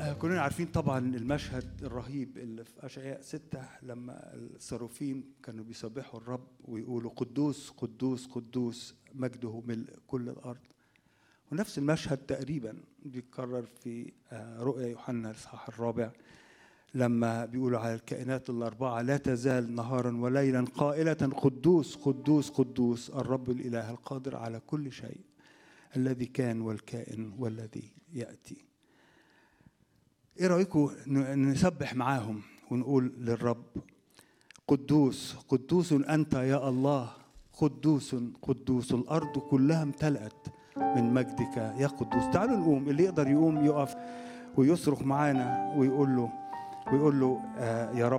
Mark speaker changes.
Speaker 1: آه، كلنا عارفين طبعا المشهد الرهيب اللي في اشعياء ستة لما الصاروفين كانوا بيسبحوا الرب ويقولوا قدوس قدوس قدوس مجده ملء كل الارض ونفس المشهد تقريبا بيتكرر في آه، رؤيا يوحنا الاصحاح الرابع لما بيقولوا على الكائنات الأربعة لا تزال نهارا وليلا قائلة قدوس قدوس قدوس الرب الإله القادر على كل شيء الذي كان والكائن والذي يأتي ايه رايكم ن- نسبح معاهم ونقول للرب قدوس قدوس انت يا الله قدوس قدوس الارض كلها امتلأت من مجدك يا قدوس تعالوا نقوم اللي يقدر يقوم يقف ويصرخ معانا ويقول له ويقول له آه يا رب